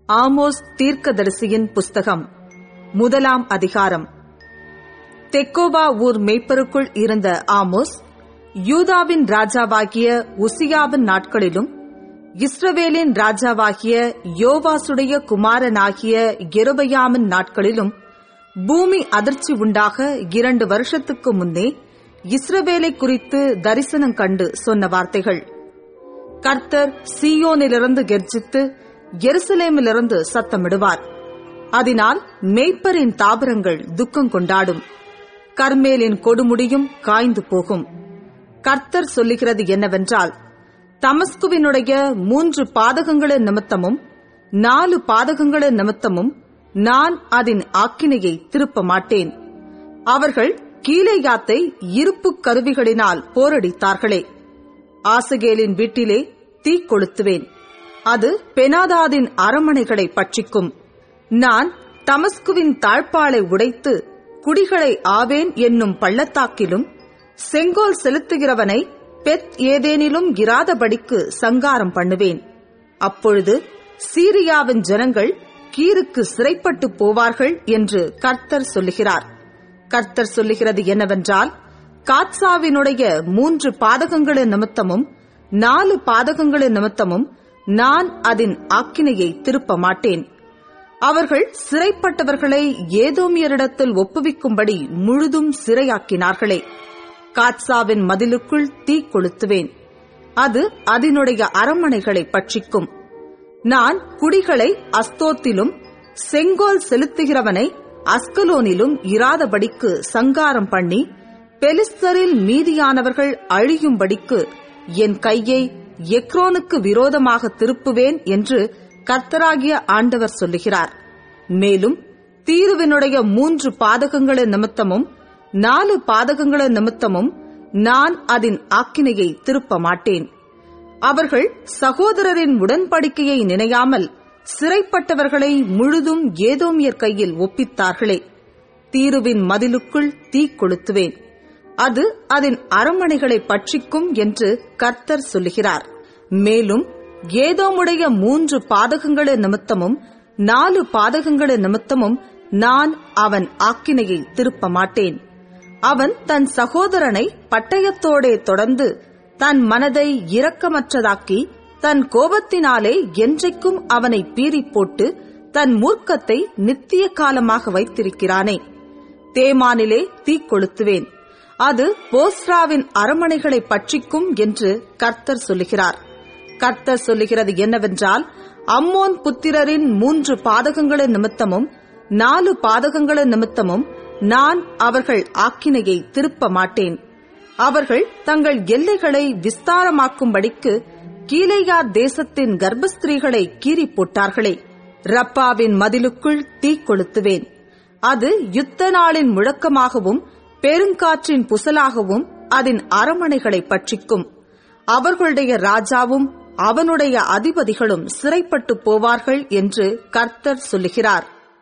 Amos தீர்க்கதரிசியின் புஸ்தகம் முதலாம் அதிகாரம் தெக்கோவா ஊர் மேய்ப்பருக்குள் இருந்த ஆமோஸ் யூதாவின் ராஜாவாகிய உசியாவின் நாட்களிலும் இஸ்ரவேலின் ராஜாவாகிய யோவாசுடைய குமாரனாகிய எருபயாமின் நாட்களிலும் பூமி அதிர்ச்சி உண்டாக இரண்டு வருஷத்துக்கு முன்னே இஸ்ரவேலை குறித்து தரிசனம் கண்டு சொன்ன வார்த்தைகள் கர்த்தர் சீயோனிலிருந்து கெர்ஜித்து எருசலேமிலிருந்து சத்தமிடுவார் அதனால் மேய்ப்பரின் தாபரங்கள் துக்கம் கொண்டாடும் கர்மேலின் கொடுமுடியும் காய்ந்து போகும் கர்த்தர் சொல்லுகிறது என்னவென்றால் தமஸ்குவினுடைய மூன்று பாதகங்களின் நிமித்தமும் நாலு பாதகங்களின் நிமித்தமும் நான் அதன் ஆக்கினையை திருப்ப மாட்டேன் அவர்கள் கீழேயாத்தை இருப்பு கருவிகளினால் போரடித்தார்களே ஆசகேலின் வீட்டிலே தீ கொளுத்துவேன் அது பெனாதாதின் அரமனைகளை பட்சிக்கும் நான் தமஸ்குவின் தாழ்பாலை உடைத்து குடிகளை ஆவேன் என்னும் பள்ளத்தாக்கிலும் செங்கோல் செலுத்துகிறவனை பெத் ஏதேனிலும் இராதபடிக்கு சங்காரம் பண்ணுவேன் அப்பொழுது சீரியாவின் ஜனங்கள் கீருக்கு சிறைப்பட்டு போவார்கள் என்று கர்த்தர் சொல்லுகிறார் கர்த்தர் சொல்லுகிறது என்னவென்றால் காத்சாவினுடைய மூன்று பாதகங்களின் நிமித்தமும் நாலு பாதகங்களின் நிமித்தமும் நான் அதன் ஆக்கினையை திருப்ப மாட்டேன் அவர்கள் சிறைப்பட்டவர்களை ஏதோமியரிடத்தில் ஒப்புவிக்கும்படி முழுதும் சிறையாக்கினார்களே காட்சாவின் மதிலுக்குள் தீ கொளுத்துவேன் அது அதனுடைய அரண்மனைகளை பட்சிக்கும் நான் குடிகளை அஸ்தோத்திலும் செங்கோல் செலுத்துகிறவனை அஸ்கலோனிலும் இராதபடிக்கு சங்காரம் பண்ணி பெலிஸ்தரில் மீதியானவர்கள் அழியும்படிக்கு என் கையை எக்ரோனுக்கு விரோதமாக திருப்புவேன் என்று கர்த்தராகிய ஆண்டவர் சொல்லுகிறார் மேலும் தீருவினுடைய மூன்று பாதகங்களின் நிமித்தமும் நாலு பாதகங்களின் நிமித்தமும் நான் அதன் ஆக்கினையை திருப்ப மாட்டேன் அவர்கள் சகோதரரின் உடன்படிக்கையை நினையாமல் சிறைப்பட்டவர்களை முழுதும் ஏதோமியர் கையில் ஒப்பித்தார்களே தீருவின் மதிலுக்குள் தீ கொளுத்துவேன் அது அதன் அரண்மனைகளை பட்சிக்கும் என்று கர்த்தர் சொல்லுகிறார் மேலும் ஏதோமுடைய மூன்று பாதகங்களின் நிமித்தமும் நாலு பாதகங்களின் நிமித்தமும் நான் அவன் ஆக்கினையை திருப்ப மாட்டேன் அவன் தன் சகோதரனை பட்டயத்தோடே தொடர்ந்து தன் மனதை இரக்கமற்றதாக்கி தன் கோபத்தினாலே என்றைக்கும் அவனை பீறி போட்டு தன் மூர்க்கத்தை நித்திய காலமாக வைத்திருக்கிறானே தேமானிலே தீ கொளுத்துவேன் அது போஸ்ராவின் அரமனைகளை பட்சிக்கும் என்று கர்த்தர் சொல்லுகிறார் கர்த்தர் சொல்லுகிறது என்னவென்றால் அம்மோன் புத்திரரின் மூன்று பாதகங்களின் நிமித்தமும் நாலு பாதகங்களின் நிமித்தமும் நான் அவர்கள் ஆக்கினையை திருப்ப மாட்டேன் அவர்கள் தங்கள் எல்லைகளை விஸ்தாரமாக்கும்படிக்கு கீழையா தேசத்தின் கர்ப்பஸ்திரீகளை கீறி போட்டார்களே ரப்பாவின் மதிலுக்குள் தீ கொளுத்துவேன் அது யுத்த நாளின் முழக்கமாகவும் பெருங்காற்றின் புசலாகவும் அதன் அரமனைகளை பட்சிக்கும் அவர்களுடைய ராஜாவும் அவனுடைய அதிபதிகளும் சிறைப்பட்டு போவார்கள் என்று கர்த்தர் சொல்லுகிறார்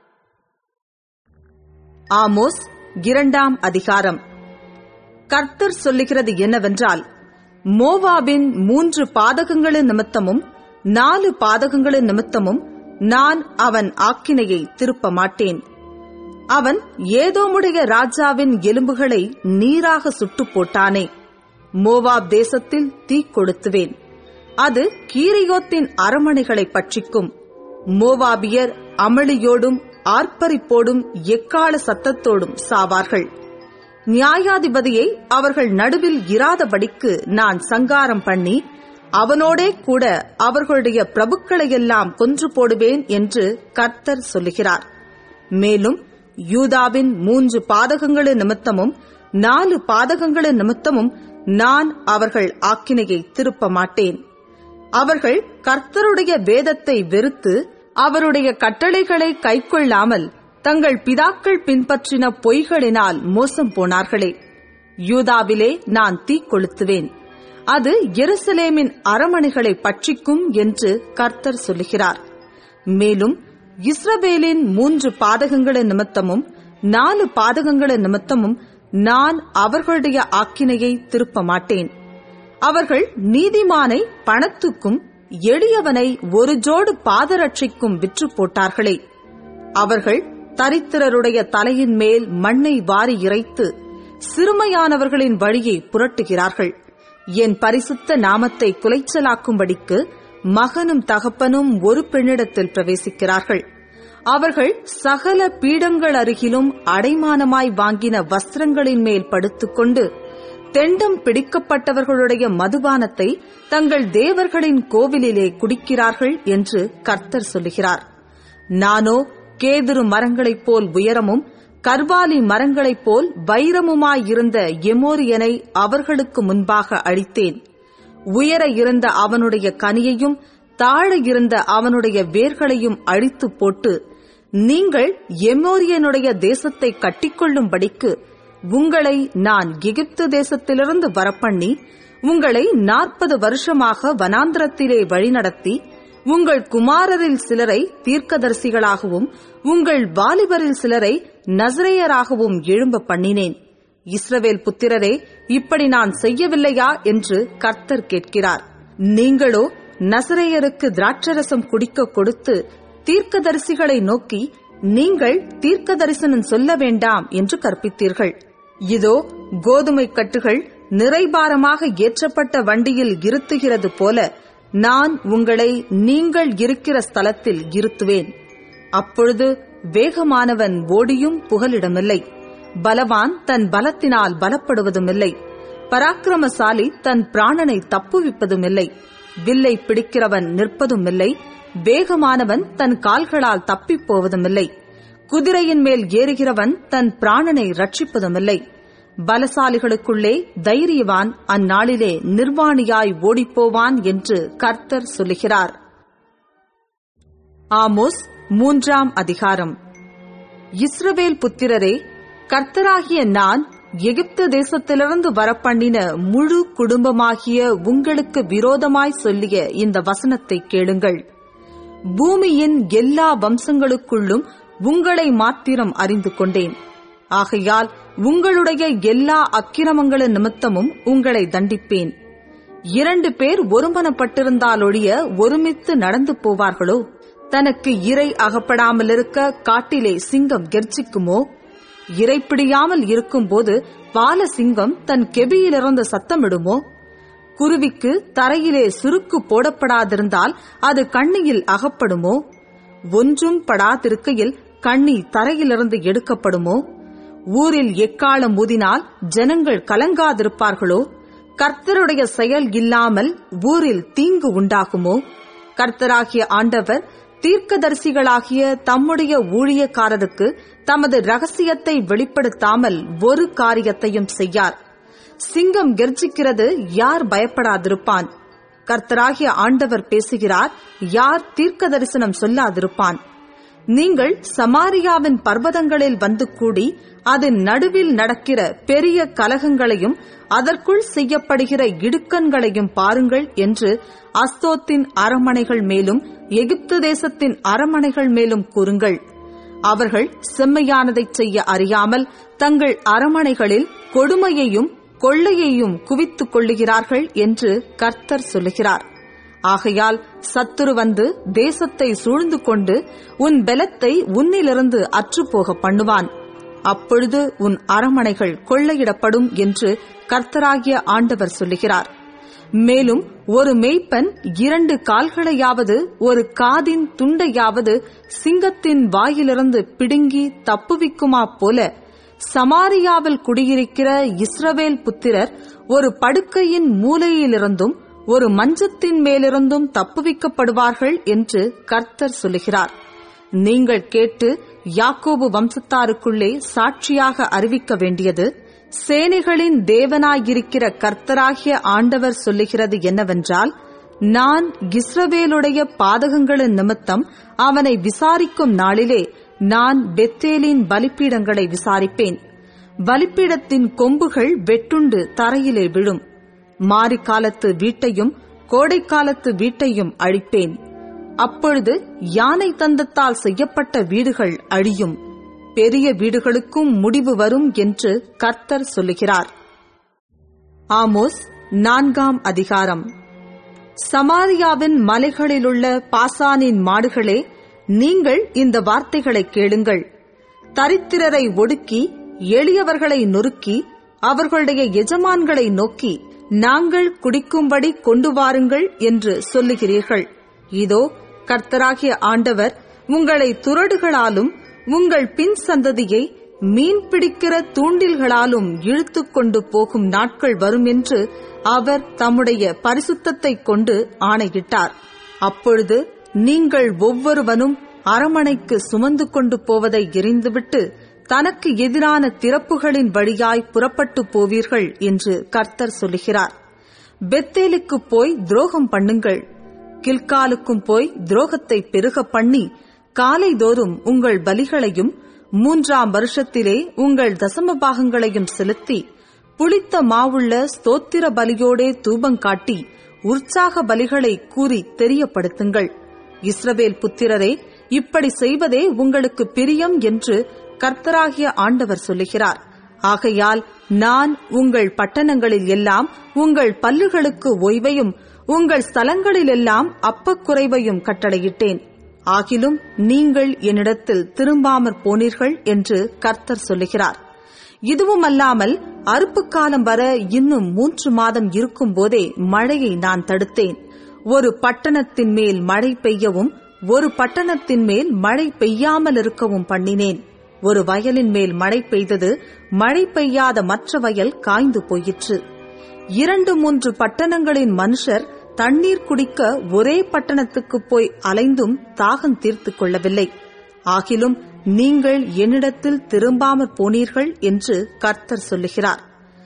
ஆமோஸ் இரண்டாம் அதிகாரம் கர்த்தர் சொல்லுகிறது என்னவென்றால் மோவாபின் மூன்று பாதகங்களின் நிமித்தமும் நாலு பாதகங்களின் நிமித்தமும் நான் அவன் ஆக்கினையை திருப்ப மாட்டேன் அவன் ஏதோமுடைய ராஜாவின் எலும்புகளை நீராக சுட்டு போட்டானே மோவாப் தேசத்தில் தீ கொடுத்துவேன் அது கீரியோத்தின் அரமனைகளை பட்சிக்கும் மோவாபியர் அமளியோடும் ஆர்ப்பரிப்போடும் எக்கால சத்தத்தோடும் சாவார்கள் நியாயாதிபதியை அவர்கள் நடுவில் இராதபடிக்கு நான் சங்காரம் பண்ணி அவனோடே கூட அவர்களுடைய பிரபுக்களையெல்லாம் கொன்று போடுவேன் என்று கர்த்தர் சொல்லுகிறார் மேலும் யூதாவின் மூன்று பாதகங்களின் நிமித்தமும் நாலு பாதகங்களின் நிமித்தமும் நான் அவர்கள் ஆக்கினையை திருப்ப மாட்டேன் அவர்கள் கர்த்தருடைய வேதத்தை வெறுத்து அவருடைய கட்டளைகளை கைக்கொள்ளாமல் தங்கள் பிதாக்கள் பின்பற்றின பொய்களினால் மோசம் போனார்களே யூதாவிலே நான் தீ கொளுத்துவேன் அது எருசலேமின் அரமனைகளை பட்சிக்கும் என்று கர்த்தர் சொல்லுகிறார் மேலும் இஸ்ரவேலின் மூன்று பாதகங்களின் நிமித்தமும் நாலு பாதகங்களின் நிமித்தமும் நான் அவர்களுடைய ஆக்கினையை திருப்ப மாட்டேன் அவர்கள் நீதிமானை பணத்துக்கும் எளியவனை ஒரு ஜோடு பாதரட்சிக்கும் விற்று போட்டார்களே அவர்கள் தரித்திரருடைய தலையின் மேல் மண்ணை வாரி இறைத்து சிறுமையானவர்களின் வழியை புரட்டுகிறார்கள் என் பரிசுத்த நாமத்தை குலைச்சலாக்கும்படிக்கு மகனும் தகப்பனும் ஒரு பெண்ணிடத்தில் பிரவேசிக்கிறார்கள் அவர்கள் சகல பீடங்கள் அருகிலும் அடைமானமாய் வாங்கின வஸ்திரங்களின் மேல் படுத்துக்கொண்டு தெண்டம் பிடிக்கப்பட்டவர்களுடைய மதுபானத்தை தங்கள் தேவர்களின் கோவிலிலே குடிக்கிறார்கள் என்று கர்த்தர் சொல்லுகிறார் நானோ கேதுரு மரங்களைப் போல் உயரமும் கர்வாலி மரங்களைப் போல் வைரமுமாயிருந்த எமோரியனை அவர்களுக்கு முன்பாக அழித்தேன் உயர இருந்த அவனுடைய கனியையும் தாழ இருந்த அவனுடைய வேர்களையும் அழித்து போட்டு நீங்கள் எமோரியனுடைய தேசத்தை கட்டிக்கொள்ளும்படிக்கு உங்களை நான் எகிப்து தேசத்திலிருந்து வரப்பண்ணி உங்களை நாற்பது வருஷமாக வனாந்திரத்திலே வழிநடத்தி உங்கள் குமாரரில் சிலரை தீர்க்கதரிசிகளாகவும் உங்கள் வாலிபரில் சிலரை நசரேயராகவும் எழும்ப பண்ணினேன் இஸ்ரவேல் புத்திரரே இப்படி நான் செய்யவில்லையா என்று கர்த்தர் கேட்கிறார் நீங்களோ நசரேயருக்கு திராட்சரசம் குடிக்க கொடுத்து தீர்க்கதரிசிகளை நோக்கி நீங்கள் தீர்க்க தரிசனம் சொல்ல வேண்டாம் என்று கற்பித்தீர்கள் இதோ கோதுமை கட்டுகள் நிறைபாரமாக ஏற்றப்பட்ட வண்டியில் இருத்துகிறது போல நான் உங்களை நீங்கள் இருக்கிற ஸ்தலத்தில் இருத்துவேன் அப்பொழுது வேகமானவன் ஓடியும் புகலிடமில்லை பலவான் தன் பலத்தினால் பலப்படுவதுமில்லை பராக்கிரமசாலி தன் பிராணனை தப்புவிப்பதுமில்லை வில்லை பிடிக்கிறவன் நிற்பதுமில்லை வேகமானவன் தன் கால்களால் தப்பிப் போவதுமில்லை குதிரையின் மேல் ஏறுகிறவன் தன் பிராணனை ரட்சிப்பதுமில்லை பலசாலிகளுக்குள்ளே தைரியவான் அந்நாளிலே நிர்வாணியாய் ஓடிப்போவான் என்று கர்த்தர் சொல்லுகிறார் ஆமோஸ் மூன்றாம் அதிகாரம் இஸ்ரவேல் புத்திரரே கர்த்தராகிய நான் எகிப்து தேசத்திலிருந்து வரப்பண்ணின முழு குடும்பமாகிய உங்களுக்கு விரோதமாய் சொல்லிய இந்த வசனத்தை கேளுங்கள் பூமியின் எல்லா வம்சங்களுக்குள்ளும் உங்களை மாத்திரம் அறிந்து கொண்டேன் ஆகையால் உங்களுடைய எல்லா அக்கிரமங்களின் நிமித்தமும் உங்களை தண்டிப்பேன் இரண்டு பேர் ஒருமனப்பட்டிருந்தாலொழிய ஒருமித்து நடந்து போவார்களோ தனக்கு இறை அகப்படாமல் இருக்க காட்டிலே சிங்கம் கெர்ச்சிக்குமோ இறைப்பிடியாமல் இருக்கும்போது பால சிங்கம் தன் கெபியிலிருந்து சத்தமிடுமோ குருவிக்கு தரையிலே சுருக்கு போடப்படாதிருந்தால் அது கண்ணியில் அகப்படுமோ ஒன்றும் படாதிருக்கையில் கண்ணி தரையிலிருந்து எடுக்கப்படுமோ ஊரில் எக்காலம் ஊதினால் ஜனங்கள் கலங்காதிருப்பார்களோ கர்த்தருடைய செயல் இல்லாமல் ஊரில் தீங்கு உண்டாகுமோ கர்த்தராகிய ஆண்டவர் தீர்க்கதரிசிகளாகிய தம்முடைய ஊழியக்காரருக்கு தமது ரகசியத்தை வெளிப்படுத்தாமல் ஒரு காரியத்தையும் செய்யார் சிங்கம் கெர்ஜிக்கிறது யார் பயப்படாதிருப்பான் கர்த்தராகிய ஆண்டவர் பேசுகிறார் யார் தீர்க்க தரிசனம் சொல்லாதிருப்பான் நீங்கள் சமாரியாவின் பர்வதங்களில் வந்து கூடி அதன் நடுவில் நடக்கிற பெரிய கலகங்களையும் அதற்குள் செய்யப்படுகிற இடுக்கண்களையும் பாருங்கள் என்று அஸ்தோத்தின் அரமனைகள் மேலும் எகிப்து தேசத்தின் அரமனைகள் மேலும் கூறுங்கள் அவர்கள் செம்மையானதைச் செய்ய அறியாமல் தங்கள் அரமனைகளில் கொடுமையையும் கொள்ளையையும் குவித்துக் கொள்ளுகிறார்கள் என்று கர்த்தர் சொல்லுகிறார் ஆகையால் சத்துரு வந்து தேசத்தை சூழ்ந்து கொண்டு உன் பலத்தை உன்னிலிருந்து அற்றுப்போக பண்ணுவான் அப்பொழுது உன் அரமனைகள் கொள்ளையிடப்படும் என்று கர்த்தராகிய ஆண்டவர் சொல்லுகிறார் மேலும் ஒரு மேய்ப்பன் இரண்டு கால்களையாவது ஒரு காதின் துண்டையாவது சிங்கத்தின் வாயிலிருந்து பிடுங்கி தப்புவிக்குமா போல சமாரியாவில் குடியிருக்கிற இஸ்ரவேல் புத்திரர் ஒரு படுக்கையின் மூலையிலிருந்தும் ஒரு மஞ்சத்தின் மேலிருந்தும் தப்புவிக்கப்படுவார்கள் என்று கர்த்தர் சொல்லுகிறார் நீங்கள் கேட்டு யாக்கோபு வம்சத்தாருக்குள்ளே சாட்சியாக அறிவிக்க வேண்டியது சேனைகளின் தேவனாயிருக்கிற கர்த்தராகிய ஆண்டவர் சொல்லுகிறது என்னவென்றால் நான் இஸ்ரவேலுடைய பாதகங்களின் நிமித்தம் அவனை விசாரிக்கும் நாளிலே நான் பெத்தேலின் பலிப்பீடங்களை விசாரிப்பேன் பலிப்பீடத்தின் கொம்புகள் வெட்டுண்டு தரையிலே விழும் மாரிக்காலத்து வீட்டையும் கோடைக்காலத்து வீட்டையும் அழிப்பேன் அப்பொழுது யானை தந்தத்தால் செய்யப்பட்ட வீடுகள் அழியும் பெரிய வீடுகளுக்கும் முடிவு வரும் என்று கர்த்தர் சொல்லுகிறார் ஆமோஸ் நான்காம் அதிகாரம் சமாரியாவின் மலைகளிலுள்ள பாசானின் மாடுகளே நீங்கள் இந்த வார்த்தைகளை கேளுங்கள் தரித்திரரை ஒடுக்கி எளியவர்களை நொறுக்கி அவர்களுடைய எஜமான்களை நோக்கி நாங்கள் குடிக்கும்படி கொண்டு வாருங்கள் என்று சொல்லுகிறீர்கள் இதோ கர்த்தராகிய ஆண்டவர் உங்களை துரடுகளாலும் உங்கள் பின் சந்ததியை மீன் பிடிக்கிற தூண்டில்களாலும் இழுத்துக் கொண்டு போகும் நாட்கள் வரும் என்று அவர் தம்முடைய பரிசுத்தத்தை கொண்டு ஆணையிட்டார் அப்பொழுது நீங்கள் ஒவ்வொருவனும் அரமனைக்கு சுமந்து கொண்டு போவதை எரிந்துவிட்டு தனக்கு எதிரான திறப்புகளின் வழியாய் புறப்பட்டு போவீர்கள் என்று கர்த்தர் சொல்லுகிறார் பெத்தேலுக்கு போய் துரோகம் பண்ணுங்கள் கில்காலுக்கும் போய் துரோகத்தை பெருக பண்ணி காலைதோறும் உங்கள் பலிகளையும் மூன்றாம் வருஷத்திலே உங்கள் தசம பாகங்களையும் செலுத்தி புளித்த மாவுள்ள ஸ்தோத்திர பலியோடே தூபம் காட்டி உற்சாக பலிகளை கூறி தெரியப்படுத்துங்கள் இஸ்ரவேல் புத்திரரே இப்படி செய்வதே உங்களுக்கு பிரியம் என்று கர்த்தராகிய ஆண்டவர் சொல்லுகிறார் ஆகையால் நான் உங்கள் பட்டணங்களில் எல்லாம் உங்கள் பல்லுகளுக்கு ஓய்வையும் உங்கள் ஸ்தலங்களிலெல்லாம் அப்பக்குறைவையும் கட்டளையிட்டேன் ஆகிலும் நீங்கள் என்னிடத்தில் திரும்பாமற் போனீர்கள் என்று கர்த்தர் சொல்லுகிறார் இதுவுமல்லாமல் அறுப்பு காலம் வர இன்னும் மூன்று மாதம் இருக்கும் போதே மழையை நான் தடுத்தேன் ஒரு பட்டணத்தின் மேல் மழை பெய்யவும் ஒரு பட்டணத்தின் மேல் மழை பெய்யாமல் இருக்கவும் பண்ணினேன் ஒரு வயலின் மேல் மழை பெய்தது மழை பெய்யாத மற்ற வயல் காய்ந்து போயிற்று இரண்டு மூன்று பட்டணங்களின் மனுஷர் தண்ணீர் குடிக்க ஒரே பட்டணத்துக்கு போய் அலைந்தும் தாகம் தீர்த்து கொள்ளவில்லை ஆகிலும் நீங்கள் என்னிடத்தில் திரும்பாமற் போனீர்கள் என்று கர்த்தர் சொல்லுகிறார்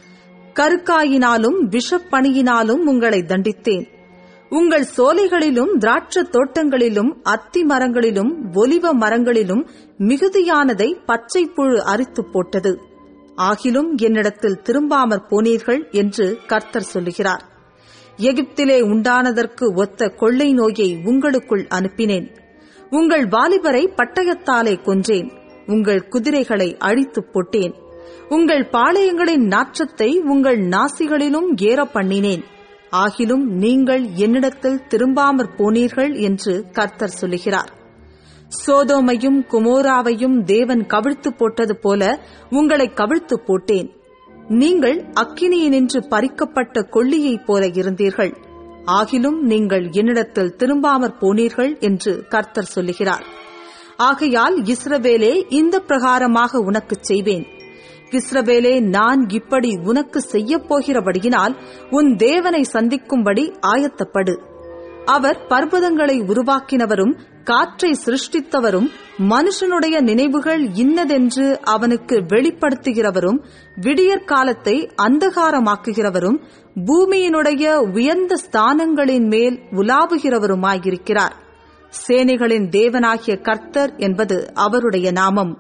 கருக்காயினாலும் விஷப்பணியினாலும் உங்களை தண்டித்தேன் உங்கள் சோலைகளிலும் திராட்சத் தோட்டங்களிலும் அத்தி மரங்களிலும் ஒலிவ மரங்களிலும் மிகுதியானதை பச்சை புழு அரித்து போட்டது ஆகிலும் என்னிடத்தில் திரும்பாமற் போனீர்கள் என்று கர்த்தர் சொல்லுகிறார் எகிப்திலே உண்டானதற்கு ஒத்த கொள்ளை நோயை உங்களுக்குள் அனுப்பினேன் உங்கள் வாலிபரை பட்டயத்தாலே கொன்றேன் உங்கள் குதிரைகளை அழித்துப் போட்டேன் உங்கள் பாளையங்களின் நாற்றத்தை உங்கள் நாசிகளிலும் ஏற பண்ணினேன் ஆகிலும் நீங்கள் என்னிடத்தில் திரும்பாமற் போனீர்கள் என்று கர்த்தர் சொல்லுகிறார் சோதோமையும் குமோராவையும் தேவன் கவிழ்த்து போட்டது போல உங்களை கவிழ்த்து போட்டேன் நீங்கள் அக்கினியினின்று பறிக்கப்பட்ட கொள்ளியைப் போல இருந்தீர்கள் ஆகிலும் நீங்கள் என்னிடத்தில் திரும்பாமற் போனீர்கள் என்று கர்த்தர் சொல்லுகிறார் ஆகையால் இஸ்ரவேலே இந்த பிரகாரமாக உனக்குச் செய்வேன் இஸ்ரவேலே நான் இப்படி உனக்கு செய்யப் போகிறபடியினால் உன் தேவனை சந்திக்கும்படி ஆயத்தப்படு அவர் பர்வதங்களை உருவாக்கினவரும் காற்றை சிருஷ்டித்தவரும் மனுஷனுடைய நினைவுகள் இன்னதென்று அவனுக்கு வெளிப்படுத்துகிறவரும் விடியற் காலத்தை அந்தகாரமாக்குகிறவரும் பூமியினுடைய உயர்ந்த ஸ்தானங்களின் மேல் உலாவுகிறவருமாயிருக்கிறார் சேனைகளின் தேவனாகிய கர்த்தர் என்பது அவருடைய நாமம்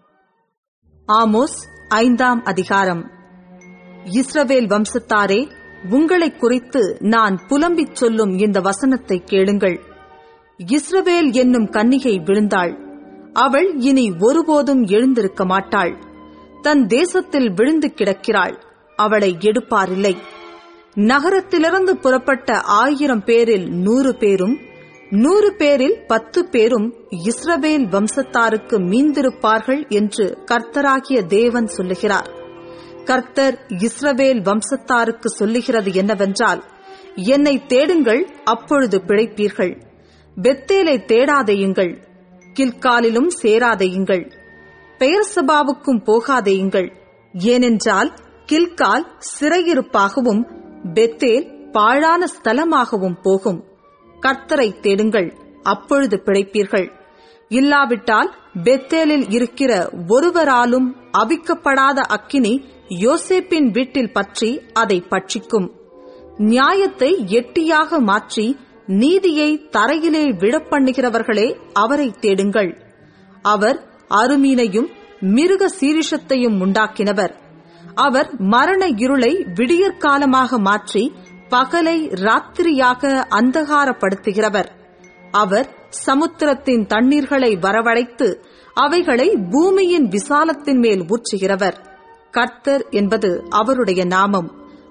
ஆமோஸ் ஐந்தாம் அதிகாரம் இஸ்ரவேல் வம்சத்தாரே உங்களைக் குறித்து நான் புலம்பிச் சொல்லும் இந்த வசனத்தை கேளுங்கள் இஸ்ரவேல் என்னும் கன்னிகை விழுந்தாள் அவள் இனி ஒருபோதும் எழுந்திருக்க மாட்டாள் தன் தேசத்தில் விழுந்து கிடக்கிறாள் அவளை எடுப்பாரில்லை நகரத்திலிருந்து புறப்பட்ட ஆயிரம் பேரில் நூறு பேரும் நூறு பேரில் பத்து பேரும் இஸ்ரவேல் வம்சத்தாருக்கு மீந்திருப்பார்கள் என்று கர்த்தராகிய தேவன் சொல்லுகிறார் கர்த்தர் இஸ்ரவேல் வம்சத்தாருக்கு சொல்லுகிறது என்னவென்றால் என்னை தேடுங்கள் அப்பொழுது பிழைப்பீர்கள் பெத்தேலை தேடாதேயுங்கள் கில்காலிலும் சேராதேயுங்கள் பெயர் சபாவுக்கும் போகாதேயுங்கள் ஏனென்றால் கில்கால் சிறையிருப்பாகவும் பெத்தேல் பாழான ஸ்தலமாகவும் போகும் கர்த்தரை தேடுங்கள் அப்பொழுது பிழைப்பீர்கள் இல்லாவிட்டால் பெத்தேலில் இருக்கிற ஒருவராலும் அவிக்கப்படாத அக்கினி யோசேப்பின் வீட்டில் பற்றி அதை பட்சிக்கும் நியாயத்தை எட்டியாக மாற்றி நீதியை தரையிலே விழப்பண்ணுகிறவர்களே அவரை தேடுங்கள் அவர் அருமீனையும் மிருக சீரிஷத்தையும் உண்டாக்கினவர் அவர் மரண இருளை விடியற்காலமாக மாற்றி பகலை ராத்திரியாக அந்தகாரப்படுத்துகிறவர் அவர் சமுத்திரத்தின் தண்ணீர்களை வரவழைத்து அவைகளை பூமியின் விசாலத்தின் மேல் ஊற்றுகிறவர் கர்த்தர் என்பது அவருடைய நாமம்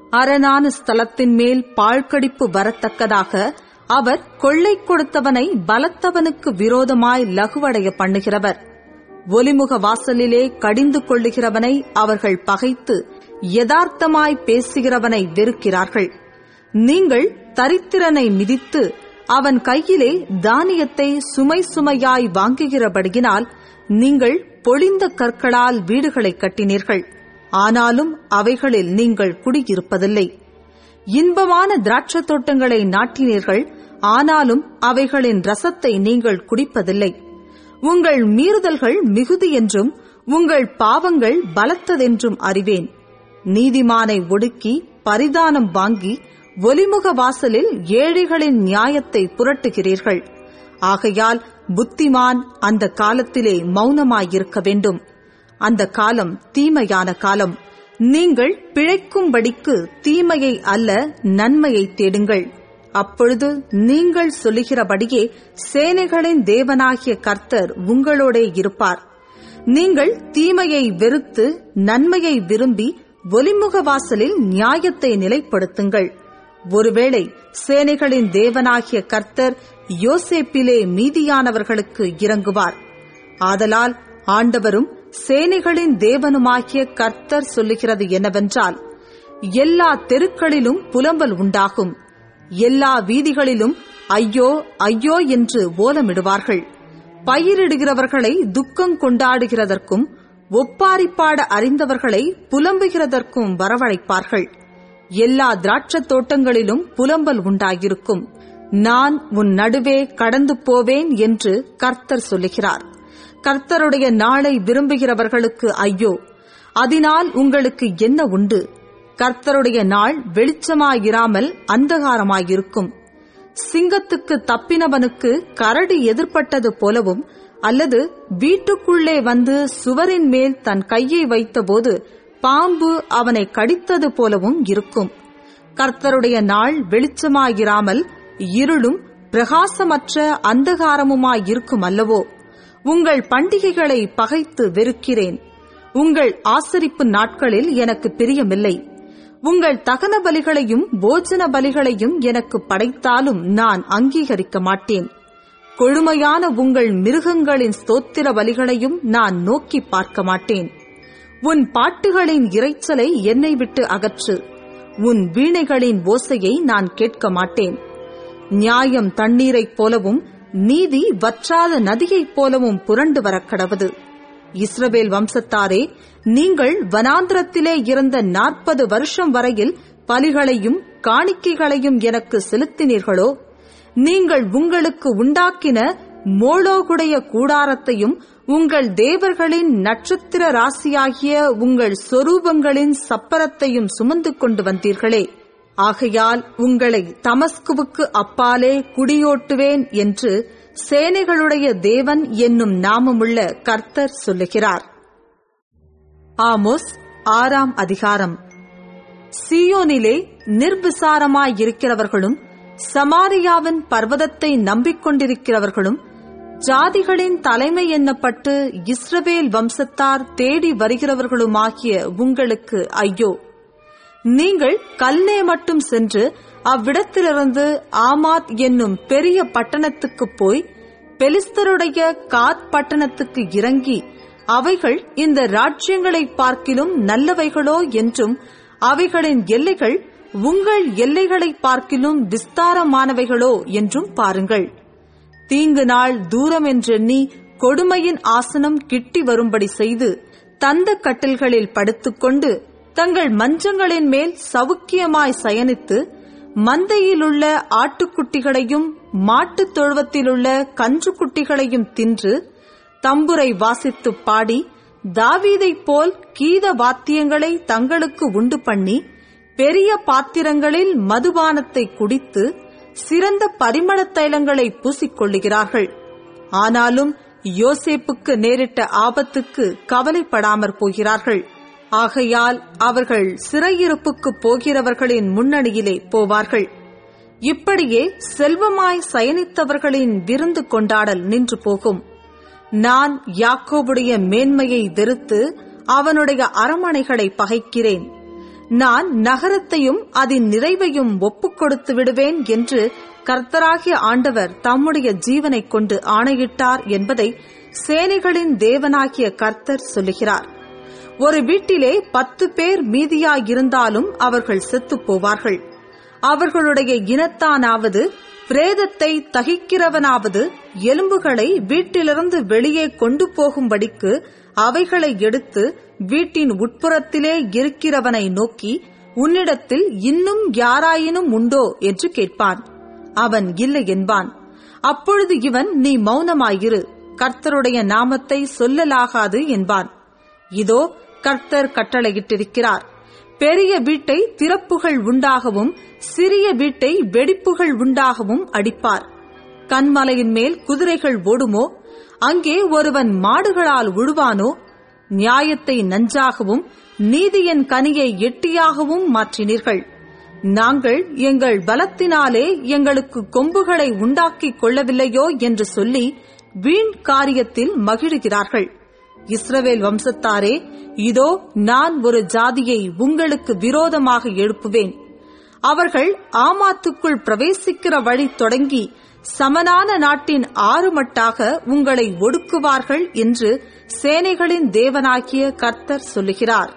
அரணான ஸ்தலத்தின் மேல் பாழ்கடிப்பு வரத்தக்கதாக அவர் கொள்ளை கொடுத்தவனை பலத்தவனுக்கு விரோதமாய் லகுவடைய பண்ணுகிறவர் ஒலிமுக வாசலிலே கடிந்து கொள்ளுகிறவனை அவர்கள் பகைத்து யதார்த்தமாய் பேசுகிறவனை வெறுக்கிறார்கள் நீங்கள் தரித்திரனை மிதித்து அவன் கையிலே தானியத்தை சுமை சுமையாய் வாங்குகிறபடியினால் நீங்கள் பொழிந்த கற்களால் வீடுகளை கட்டினீர்கள் ஆனாலும் அவைகளில் நீங்கள் குடியிருப்பதில்லை இன்பமான திராட்சத் தோட்டங்களை நாட்டினீர்கள் ஆனாலும் அவைகளின் ரசத்தை நீங்கள் குடிப்பதில்லை உங்கள் மீறுதல்கள் மிகுதி என்றும் உங்கள் பாவங்கள் பலத்ததென்றும் அறிவேன் நீதிமானை ஒடுக்கி பரிதானம் வாங்கி ஒலிமுக வாசலில் ஏழைகளின் நியாயத்தை புரட்டுகிறீர்கள் ஆகையால் புத்திமான் அந்த காலத்திலே மௌனமாயிருக்க வேண்டும் அந்த காலம் தீமையான காலம் நீங்கள் பிழைக்கும்படிக்கு தீமையை அல்ல நன்மையை தேடுங்கள் அப்பொழுது நீங்கள் சொல்லுகிறபடியே சேனைகளின் தேவனாகிய கர்த்தர் உங்களோடே இருப்பார் நீங்கள் தீமையை வெறுத்து நன்மையை விரும்பி ஒலிமுக வாசலில் நியாயத்தை நிலைப்படுத்துங்கள் ஒருவேளை சேனைகளின் தேவனாகிய கர்த்தர் யோசேப்பிலே மீதியானவர்களுக்கு இறங்குவார் ஆதலால் ஆண்டவரும் சேனைகளின் தேவனுமாகிய கர்த்தர் சொல்லுகிறது என்னவென்றால் எல்லா தெருக்களிலும் புலம்பல் உண்டாகும் எல்லா வீதிகளிலும் ஐயோ ஐயோ என்று ஓலமிடுவார்கள் பயிரிடுகிறவர்களை துக்கம் கொண்டாடுகிறதற்கும் ஒப்பாரிப்பாட அறிந்தவர்களை புலம்புகிறதற்கும் வரவழைப்பார்கள் எல்லா திராட்சத் தோட்டங்களிலும் புலம்பல் உண்டாகிருக்கும் நான் உன் நடுவே கடந்து போவேன் என்று கர்த்தர் சொல்லுகிறார் கர்த்தருடைய நாளை விரும்புகிறவர்களுக்கு ஐயோ அதனால் உங்களுக்கு என்ன உண்டு கர்த்தருடைய நாள் வெளிச்சமாயிராமல் அந்தகாரமாயிருக்கும் சிங்கத்துக்கு தப்பினவனுக்கு கரடி எதிர்ப்பட்டது போலவும் அல்லது வீட்டுக்குள்ளே வந்து சுவரின் மேல் தன் கையை வைத்தபோது பாம்பு அவனை கடித்தது போலவும் இருக்கும் கர்த்தருடைய நாள் வெளிச்சமாயிராமல் இருளும் பிரகாசமற்ற அந்தகாரமுமாயிருக்கும் அல்லவோ உங்கள் பண்டிகைகளை பகைத்து வெறுக்கிறேன் உங்கள் ஆசரிப்பு நாட்களில் எனக்கு பிரியமில்லை உங்கள் தகன பலிகளையும் போஜன பலிகளையும் எனக்கு படைத்தாலும் நான் அங்கீகரிக்க மாட்டேன் கொழுமையான உங்கள் மிருகங்களின் ஸ்தோத்திர பலிகளையும் நான் நோக்கி பார்க்க மாட்டேன் உன் பாட்டுகளின் இரைச்சலை என்னை விட்டு அகற்று உன் வீணைகளின் ஓசையை நான் கேட்க மாட்டேன் நியாயம் தண்ணீரைப் போலவும் நீதி வற்றாத நதியைப் போலவும் புரண்டு வரக் கடவது இஸ்ரவேல் வம்சத்தாரே நீங்கள் வனாந்திரத்திலே இருந்த நாற்பது வருஷம் வரையில் பலிகளையும் காணிக்கைகளையும் எனக்கு செலுத்தினீர்களோ நீங்கள் உங்களுக்கு உண்டாக்கின மோளோகுடைய கூடாரத்தையும் உங்கள் தேவர்களின் நட்சத்திர ராசியாகிய உங்கள் சொரூபங்களின் சப்பரத்தையும் சுமந்து கொண்டு வந்தீர்களே ஆகையால் உங்களை தமஸ்குவுக்கு அப்பாலே குடியோட்டுவேன் என்று சேனைகளுடைய தேவன் என்னும் நாமமுள்ள கர்த்தர் சொல்லுகிறார் ஆமோஸ் ஆறாம் அதிகாரம் சியோனிலே நிர்விசாரமாயிருக்கிறவர்களும் சமாரியாவின் பர்வதத்தை நம்பிக்கொண்டிருக்கிறவர்களும் ஜாதிகளின் தலைமை எண்ணப்பட்டு இஸ்ரவேல் வம்சத்தார் தேடி வருகிறவர்களுமாகிய உங்களுக்கு ஐயோ நீங்கள் கல்னே மட்டும் சென்று அவ்விடத்திலிருந்து ஆமாத் என்னும் பெரிய பட்டணத்துக்கு போய் பெலிஸ்தருடைய காத் பட்டணத்துக்கு இறங்கி அவைகள் இந்த ராஜ்யங்களை பார்க்கிலும் நல்லவைகளோ என்றும் அவைகளின் எல்லைகள் உங்கள் எல்லைகளை பார்க்கிலும் விஸ்தாரமானவைகளோ என்றும் பாருங்கள் தீங்கு நாள் தூரம் என்றெண்ணி கொடுமையின் ஆசனம் கிட்டி வரும்படி செய்து தந்த கட்டில்களில் படுத்துக்கொண்டு தங்கள் மஞ்சங்களின் மேல் சவுக்கியமாய் சயனித்து மந்தையிலுள்ள ஆட்டுக்குட்டிகளையும் மாட்டுத் தொழுவத்திலுள்ள கன்றுக்குட்டிகளையும் தின்று தம்புரை வாசித்து பாடி தாவீதைப் போல் கீத வாத்தியங்களை தங்களுக்கு உண்டு பண்ணி பெரிய பாத்திரங்களில் மதுபானத்தை குடித்து சிறந்த பரிமளத் தைலங்களை பூசிக்கொள்ளுகிறார்கள் ஆனாலும் யோசேப்புக்கு நேரிட்ட ஆபத்துக்கு கவலைப்படாமற் போகிறார்கள் ஆகையால் அவர்கள் சிறையிருப்புக்கு போகிறவர்களின் முன்னணியிலே போவார்கள் இப்படியே செல்வமாய் சயனித்தவர்களின் விருந்து கொண்டாடல் நின்று போகும் நான் யாக்கோபுடைய மேன்மையை வெறுத்து அவனுடைய அரமனைகளை பகைக்கிறேன் நான் நகரத்தையும் அதன் நிறைவையும் ஒப்புக் கொடுத்து விடுவேன் என்று கர்த்தராகிய ஆண்டவர் தம்முடைய ஜீவனைக் கொண்டு ஆணையிட்டார் என்பதை சேனைகளின் தேவனாகிய கர்த்தர் சொல்லுகிறார் ஒரு வீட்டிலே பத்து பேர் மீதியாயிருந்தாலும் அவர்கள் செத்துப் போவார்கள் அவர்களுடைய இனத்தானாவது பிரேதத்தை தகிக்கிறவனாவது எலும்புகளை வீட்டிலிருந்து வெளியே கொண்டு போகும்படிக்கு அவைகளை எடுத்து வீட்டின் உட்புறத்திலே இருக்கிறவனை நோக்கி உன்னிடத்தில் இன்னும் யாராயினும் உண்டோ என்று கேட்பான் அவன் இல்லை என்பான் அப்பொழுது இவன் நீ மௌனமாயிரு கர்த்தருடைய நாமத்தை சொல்லலாகாது என்பான் இதோ கர்த்தர் கட்டளையிட்டிருக்கிறார் பெரிய வீட்டை திறப்புகள் உண்டாகவும் சிறிய வீட்டை வெடிப்புகள் உண்டாகவும் அடிப்பார் கண்மலையின் மேல் குதிரைகள் ஓடுமோ அங்கே ஒருவன் மாடுகளால் உழுவானோ நியாயத்தை நஞ்சாகவும் நீதியின் கனியை எட்டியாகவும் மாற்றினீர்கள் நாங்கள் எங்கள் பலத்தினாலே எங்களுக்கு கொம்புகளை உண்டாக்கிக் கொள்ளவில்லையோ என்று சொல்லி வீண் காரியத்தில் மகிழுகிறார்கள் இஸ்ரவேல் வம்சத்தாரே இதோ நான் ஒரு ஜாதியை உங்களுக்கு விரோதமாக எழுப்புவேன் அவர்கள் ஆமாத்துக்குள் பிரவேசிக்கிற வழி தொடங்கி சமனான நாட்டின் ஆறுமட்டாக உங்களை ஒடுக்குவார்கள் என்று சேனைகளின் தேவனாகிய கர்த்தர் சொல்லுகிறார்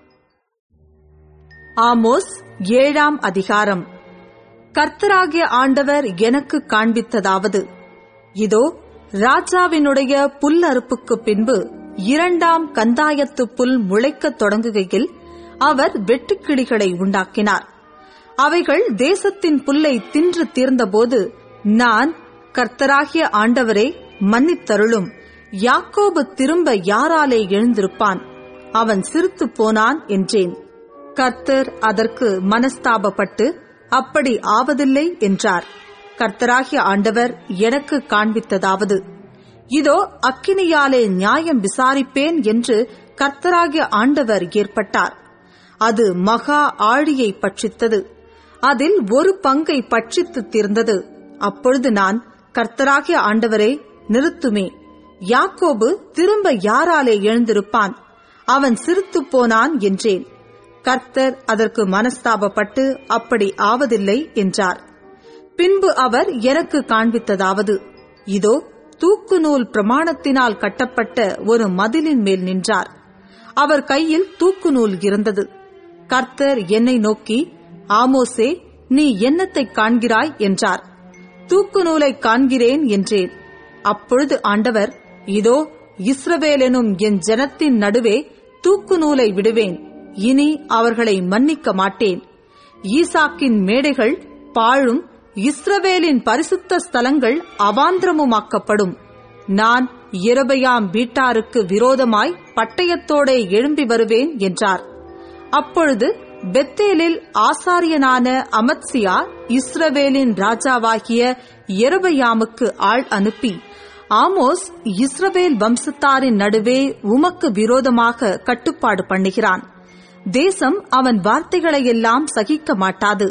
ஆமோஸ் ஏழாம் அதிகாரம் கர்த்தராகிய ஆண்டவர் எனக்கு காண்பித்ததாவது இதோ ராஜாவினுடைய புல் அறுப்புக்கு பின்பு இரண்டாம் கந்தாயத்து புல் முளைக்கத் தொடங்குகையில் அவர் வெட்டுக்கிளிகளை உண்டாக்கினார் அவைகள் தேசத்தின் புல்லை தின்று தீர்ந்தபோது நான் கர்த்தராகிய ஆண்டவரே மன்னித்தருளும் யாக்கோபு திரும்ப யாராலே எழுந்திருப்பான் அவன் சிரித்து போனான் என்றேன் கர்த்தர் அதற்கு மனஸ்தாபப்பட்டு அப்படி ஆவதில்லை என்றார் கர்த்தராகிய ஆண்டவர் எனக்கு காண்பித்ததாவது இதோ அக்கினியாலே நியாயம் விசாரிப்பேன் என்று கர்த்தராகிய ஆண்டவர் ஏற்பட்டார் அது மகா ஆழியை பட்சித்தது அதில் ஒரு பங்கை பட்சித்து தீர்ந்தது அப்பொழுது நான் கர்த்தராகிய ஆண்டவரே நிறுத்துமே யாக்கோபு திரும்ப யாராலே எழுந்திருப்பான் அவன் சிரித்து போனான் என்றேன் கர்த்தர் அதற்கு மனஸ்தாபப்பட்டு அப்படி ஆவதில்லை என்றார் பின்பு அவர் எனக்கு காண்பித்ததாவது இதோ தூக்கு நூல் பிரமாணத்தினால் கட்டப்பட்ட ஒரு மதிலின் மேல் நின்றார் அவர் கையில் தூக்கு நூல் இருந்தது கர்த்தர் என்னை நோக்கி ஆமோசே நீ என்னத்தை காண்கிறாய் என்றார் தூக்கு நூலை காண்கிறேன் என்றேன் அப்பொழுது ஆண்டவர் இதோ இஸ்ரவேல் எனும் என் ஜனத்தின் நடுவே தூக்கு நூலை விடுவேன் இனி அவர்களை மன்னிக்க மாட்டேன் ஈசாக்கின் மேடைகள் பாழும் இஸ்ரவேலின் பரிசுத்த ஸ்தலங்கள் அவாந்திரமுமாக்கப்படும் நான் இரபயாம் வீட்டாருக்கு விரோதமாய் பட்டயத்தோடே எழும்பி வருவேன் என்றார் அப்பொழுது பெத்தேலில் ஆசாரியனான அமத்சியா இஸ்ரவேலின் ராஜாவாகிய எரபயாமுக்கு ஆள் அனுப்பி ஆமோஸ் இஸ்ரவேல் வம்சத்தாரின் நடுவே உமக்கு விரோதமாக கட்டுப்பாடு பண்ணுகிறான் தேசம் அவன் வார்த்தைகளையெல்லாம் சகிக்க மாட்டாது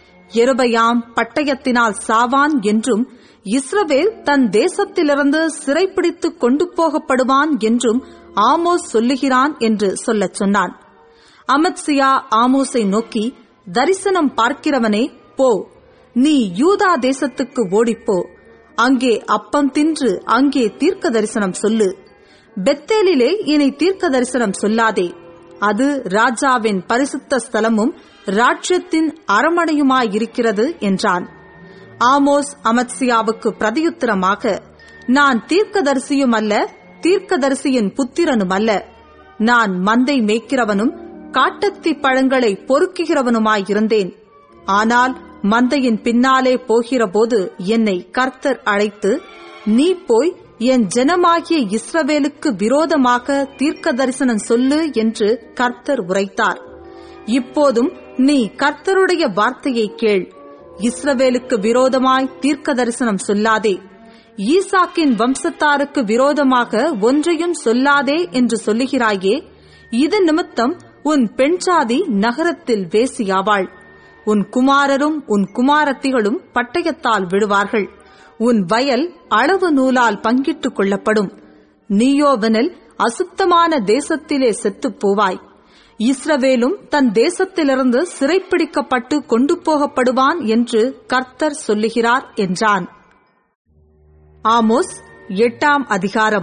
எருபயாம் பட்டயத்தினால் சாவான் என்றும் இஸ்ரவேல் தன் தேசத்திலிருந்து சிறைப்பிடித்துக் கொண்டு போகப்படுவான் என்றும் ஆமோஸ் சொல்லுகிறான் என்று சொல்லச் சொன்னான் அமத்சியா ஆமோஸை நோக்கி தரிசனம் பார்க்கிறவனே போ நீ யூதா தேசத்துக்கு ஓடிப்போ அங்கே அப்பம் தின்று அங்கே தீர்க்க தரிசனம் சொல்லு பெத்தேலிலே இனி தீர்க்க தரிசனம் சொல்லாதே அது ராஜாவின் பரிசுத்த ஸ்தலமும் ராஜ்யத்தின் அரமனையுமாயிருக்கிறது என்றான் ஆமோஸ் அமத்சியாவுக்கு பிரதியுத்தரமாக நான் தீர்க்கதரிசியும் அல்ல தீர்க்கதரிசியின் புத்திரனும் அல்ல நான் மந்தை மேய்க்கிறவனும் காட்டத்தி பழங்களை பொறுக்குகிறவனுமாயிருந்தேன் ஆனால் மந்தையின் பின்னாலே போகிறபோது என்னை கர்த்தர் அழைத்து நீ போய் என் ஜனமாகிய இஸ்ரவேலுக்கு விரோதமாக தீர்க்க தரிசனம் சொல்லு என்று கர்த்தர் உரைத்தார் இப்போதும் நீ கர்த்தருடைய வார்த்தையை கேள் இஸ்ரவேலுக்கு விரோதமாய் தீர்க்க தரிசனம் சொல்லாதே ஈசாக்கின் வம்சத்தாருக்கு விரோதமாக ஒன்றையும் சொல்லாதே என்று சொல்லுகிறாயே இது நிமித்தம் உன் பெண்சாதி நகரத்தில் வேசியாவாள் உன் குமாரரும் உன் குமாரத்திகளும் பட்டயத்தால் விடுவார்கள் உன் வயல் அளவு நூலால் பங்கிட்டுக் கொள்ளப்படும் நீயோவனில் அசுத்தமான தேசத்திலே செத்துப் போவாய் இஸ்ரவேலும் தன் தேசத்திலிருந்து சிறைப்பிடிக்கப்பட்டு கொண்டு போகப்படுவான் என்று கர்த்தர் சொல்லுகிறார் என்றான் ஆமோஸ் எட்டாம் அதிகாரம்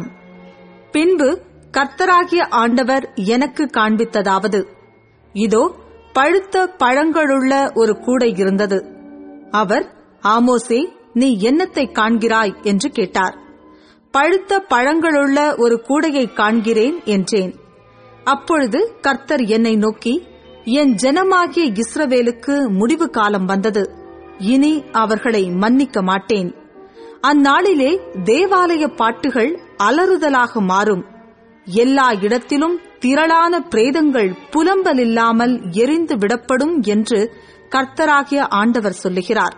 பின்பு கர்த்தராகிய ஆண்டவர் எனக்கு காண்பித்ததாவது இதோ பழுத்த பழங்களுள்ள ஒரு கூடை இருந்தது அவர் ஆமோசே நீ என்னத்தை காண்கிறாய் என்று கேட்டார் பழுத்த பழங்களுள்ள ஒரு கூடையை காண்கிறேன் என்றேன் அப்பொழுது கர்த்தர் என்னை நோக்கி என் ஜனமாகிய இஸ்ரவேலுக்கு முடிவு காலம் வந்தது இனி அவர்களை மன்னிக்க மாட்டேன் அந்நாளிலே தேவாலய பாட்டுகள் அலறுதலாக மாறும் எல்லா இடத்திலும் திரளான பிரேதங்கள் புலம்பல் இல்லாமல் எரிந்து விடப்படும் என்று கர்த்தராகிய ஆண்டவர் சொல்லுகிறார்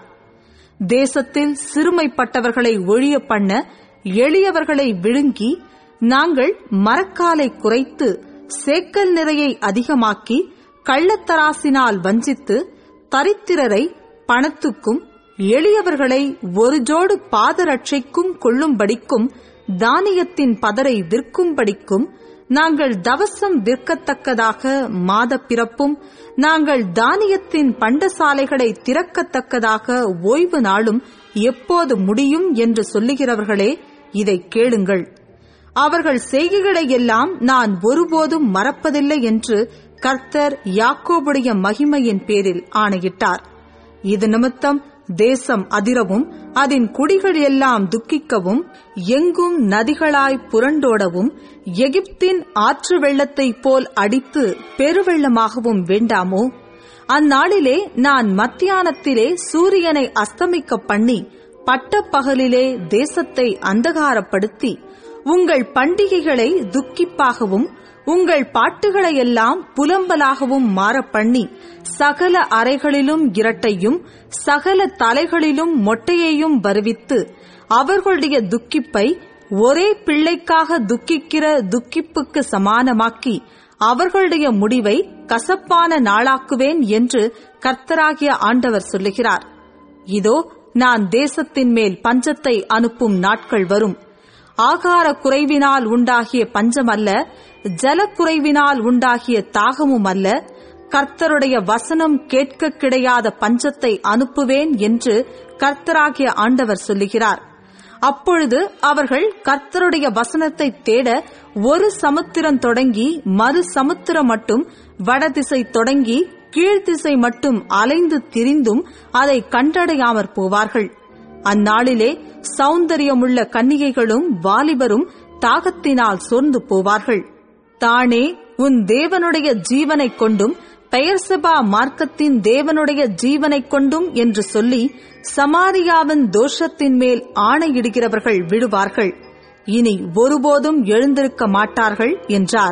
தேசத்தில் சிறுமைப்பட்டவர்களை ஒழிய பண்ண எளியவர்களை விழுங்கி நாங்கள் மரக்காலை குறைத்து சேக்கல் நிறையை அதிகமாக்கி கள்ளத்தராசினால் வஞ்சித்து தரித்திரரை பணத்துக்கும் எளியவர்களை ஒரு ஜோடு பாதரட்சைக்கும் கொள்ளும்படிக்கும் தானியத்தின் பதரை விற்கும்படிக்கும் நாங்கள் தவசம் விற்கத்தக்கதாக மாத பிறப்பும் நாங்கள் தானியத்தின் பண்டசாலைகளை திறக்கத்தக்கதாக ஓய்வு நாளும் எப்போது முடியும் என்று சொல்லுகிறவர்களே இதை கேளுங்கள் அவர்கள் செய்கைகளை எல்லாம் நான் ஒருபோதும் மறப்பதில்லை என்று கர்த்தர் யாக்கோபுடைய மகிமையின் பேரில் ஆணையிட்டார் இது நிமித்தம் தேசம் அதிரவும் அதன் குடிகள் எல்லாம் துக்கிக்கவும் எங்கும் நதிகளாய் புரண்டோடவும் எகிப்தின் ஆற்று வெள்ளத்தைப் போல் அடித்து பெருவெள்ளமாகவும் வேண்டாமோ அந்நாளிலே நான் மத்தியானத்திலே சூரியனை அஸ்தமிக்க பண்ணி பட்டப்பகலிலே தேசத்தை அந்தகாரப்படுத்தி உங்கள் பண்டிகைகளை துக்கிப்பாகவும் உங்கள் பாட்டுகளையெல்லாம் புலம்பலாகவும் மாறப் பண்ணி சகல அறைகளிலும் இரட்டையும் சகல தலைகளிலும் மொட்டையையும் வருவித்து அவர்களுடைய துக்கிப்பை ஒரே பிள்ளைக்காக துக்கிக்கிற துக்கிப்புக்கு சமானமாக்கி அவர்களுடைய முடிவை கசப்பான நாளாக்குவேன் என்று கர்த்தராகிய ஆண்டவர் சொல்லுகிறார் இதோ நான் தேசத்தின் மேல் பஞ்சத்தை அனுப்பும் நாட்கள் வரும் ஆகார குறைவினால் உண்டாகிய பஞ்சம் அல்ல ஜலக்குறைவினால் உண்டாகிய தாகமும் அல்ல கர்த்தருடைய வசனம் கேட்க கிடையாத பஞ்சத்தை அனுப்புவேன் என்று கர்த்தராகிய ஆண்டவர் சொல்லுகிறார் அப்பொழுது அவர்கள் கர்த்தருடைய வசனத்தை தேட ஒரு சமுத்திரம் தொடங்கி மறு சமுத்திரம் மட்டும் வடதிசை தொடங்கி கீழ்த்திசை மட்டும் அலைந்து திரிந்தும் அதை கண்டடையாமற் போவார்கள் அந்நாளிலே சௌந்தரியமுள்ள கன்னிகைகளும் வாலிபரும் தாகத்தினால் சோர்ந்து போவார்கள் தானே உன் தேவனுடைய ஜீவனைக் கொண்டும் பெயர்சபா மார்க்கத்தின் தேவனுடைய ஜீவனைக் கொண்டும் என்று சொல்லி சமாரியாவின் தோஷத்தின் மேல் ஆணையிடுகிறவர்கள் விடுவார்கள் இனி ஒருபோதும் எழுந்திருக்க மாட்டார்கள் என்றார்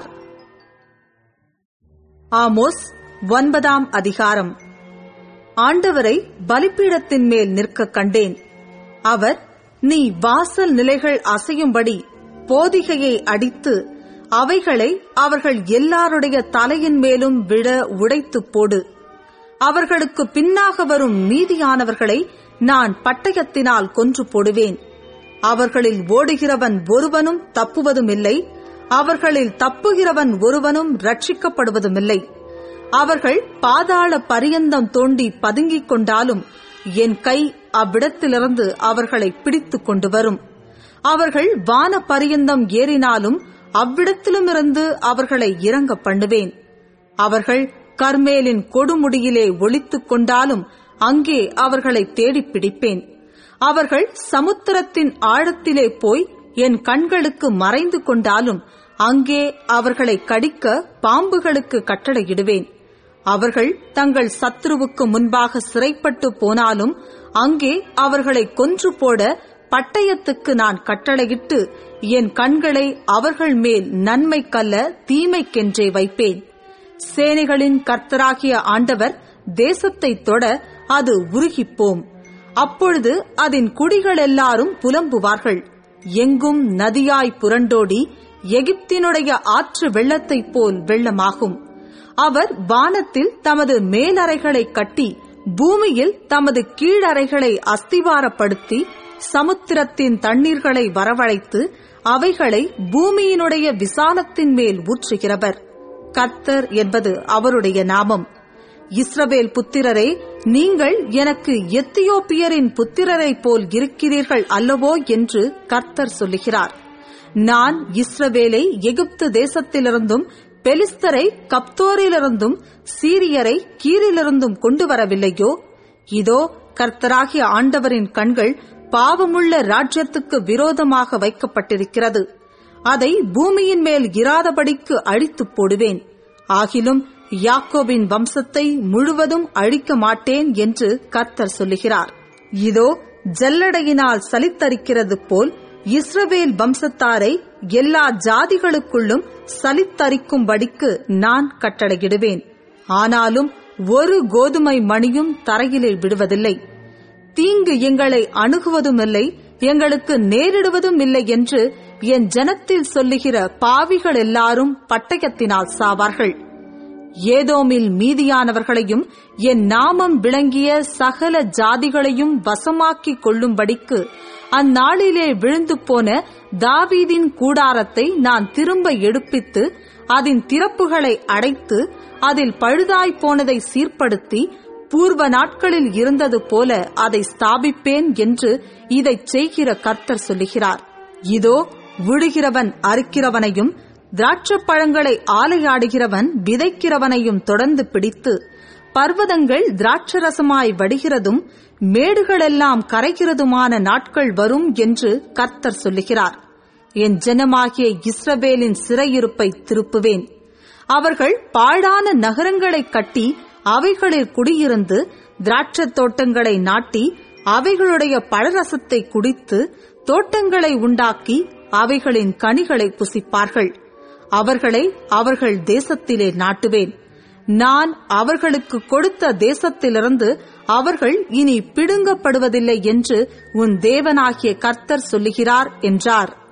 ஆமோஸ் ஒன்பதாம் அதிகாரம் ஆண்டவரை பலிப்பீடத்தின் மேல் நிற்க கண்டேன் அவர் நீ வாசல் நிலைகள் அசையும்படி போதிகையை அடித்து அவைகளை அவர்கள் எல்லாருடைய தலையின் மேலும் விட உடைத்துப் போடு அவர்களுக்கு பின்னாக வரும் மீதியானவர்களை நான் பட்டயத்தினால் கொன்று போடுவேன் அவர்களில் ஓடுகிறவன் ஒருவனும் தப்புவதுமில்லை அவர்களில் தப்புகிறவன் ஒருவனும் ரட்சிக்கப்படுவதுமில்லை அவர்கள் பாதாள பரியந்தம் தோண்டி பதுங்கிக் கொண்டாலும் என் கை அவ்விடத்திலிருந்து அவர்களை பிடித்துக் கொண்டு வரும் அவர்கள் வான பரியந்தம் ஏறினாலும் அவ்விடத்திலுமிருந்து அவர்களை இறங்க பண்ணுவேன் அவர்கள் கர்மேலின் கொடுமுடியிலே ஒளித்துக் கொண்டாலும் அங்கே அவர்களை தேடிப் பிடிப்பேன் அவர்கள் சமுத்திரத்தின் ஆழத்திலே போய் என் கண்களுக்கு மறைந்து கொண்டாலும் அங்கே அவர்களை கடிக்க பாம்புகளுக்கு கட்டளையிடுவேன் அவர்கள் தங்கள் சத்ருவுக்கு முன்பாக சிறைப்பட்டு போனாலும் அங்கே அவர்களை கொன்று போட பட்டயத்துக்கு நான் கட்டளையிட்டு என் கண்களை அவர்கள் மேல் நன்மைக்கல்ல தீமைக்கென்றே வைப்பேன் சேனைகளின் கர்த்தராகிய ஆண்டவர் தேசத்தை தொட அது உருகிப்போம் அப்பொழுது அதன் குடிகள் எல்லாரும் புலம்புவார்கள் எங்கும் நதியாய் புரண்டோடி எகிப்தினுடைய ஆற்று வெள்ளத்தைப் போல் வெள்ளமாகும் அவர் வானத்தில் தமது மேலறைகளை கட்டி பூமியில் தமது கீழறைகளை அஸ்திவாரப்படுத்தி சமுத்திரத்தின் தண்ணீர்களை வரவழைத்து அவைகளை பூமியினுடைய விசாலத்தின் மேல் ஊற்றுகிறவர் கர்த்தர் என்பது அவருடைய நாமம் இஸ்ரவேல் புத்திரரே நீங்கள் எனக்கு எத்தியோப்பியரின் புத்திரரைப் போல் இருக்கிறீர்கள் அல்லவோ என்று கர்த்தர் சொல்லுகிறார் நான் இஸ்ரவேலை எகிப்து தேசத்திலிருந்தும் பெலிஸ்தரை கப்தோரிலிருந்தும் சீரியரை கீரிலிருந்தும் கொண்டு வரவில்லையோ இதோ கர்த்தராகிய ஆண்டவரின் கண்கள் பாவமுள்ள ராஜ்யத்துக்கு விரோதமாக வைக்கப்பட்டிருக்கிறது அதை பூமியின் மேல் இராதபடிக்கு அழித்துப் போடுவேன் ஆகிலும் யாக்கோபின் வம்சத்தை முழுவதும் அழிக்க மாட்டேன் என்று கர்த்தர் சொல்லுகிறார் இதோ ஜல்லடையினால் சலித்தரிக்கிறது போல் இஸ்ரவேல் வம்சத்தாரை எல்லா ஜாதிகளுக்குள்ளும் சலித்தரிக்கும்படிக்கு நான் கட்டளையிடுவேன் ஆனாலும் ஒரு கோதுமை மணியும் தரையிலே விடுவதில்லை தீங்கு எங்களை அணுகுவதுமில்லை எங்களுக்கு நேரிடுவதும் இல்லை என்று என் ஜனத்தில் சொல்லுகிற பாவிகள் எல்லாரும் பட்டயத்தினால் சாவார்கள் ஏதோமில் மீதியானவர்களையும் என் நாமம் விளங்கிய சகல ஜாதிகளையும் வசமாக்கிக் கொள்ளும்படிக்கு அந்நாளிலே விழுந்து போன தாவீதின் கூடாரத்தை நான் திரும்ப எடுப்பித்து அதன் திறப்புகளை அடைத்து அதில் பழுதாய்ப் போனதை சீர்படுத்தி பூர்வ நாட்களில் இருந்தது போல அதை ஸ்தாபிப்பேன் என்று இதைச் செய்கிற கர்த்தர் சொல்லுகிறார் இதோ விழுகிறவன் அறுக்கிறவனையும் திராட்சப் பழங்களை ஆலையாடுகிறவன் விதைக்கிறவனையும் தொடர்ந்து பிடித்து பர்வதங்கள் திராட்சரசமாய் வடிகிறதும் மேடுகளெல்லாம் கரைகிறதுமான நாட்கள் வரும் என்று கர்த்தர் சொல்லுகிறார் என் ஜனமாகிய இஸ்ரவேலின் சிறையிருப்பை திருப்புவேன் அவர்கள் பாழான நகரங்களை கட்டி அவைகளில் குடியிருந்து திராட்சத் தோட்டங்களை நாட்டி அவைகளுடைய பழரசத்தை குடித்து தோட்டங்களை உண்டாக்கி அவைகளின் கனிகளை புசிப்பார்கள் அவர்களை அவர்கள் தேசத்திலே நாட்டுவேன் நான் அவர்களுக்கு கொடுத்த தேசத்திலிருந்து அவர்கள் இனி பிடுங்கப்படுவதில்லை என்று உன் தேவனாகிய கர்த்தர் சொல்லுகிறார் என்றார்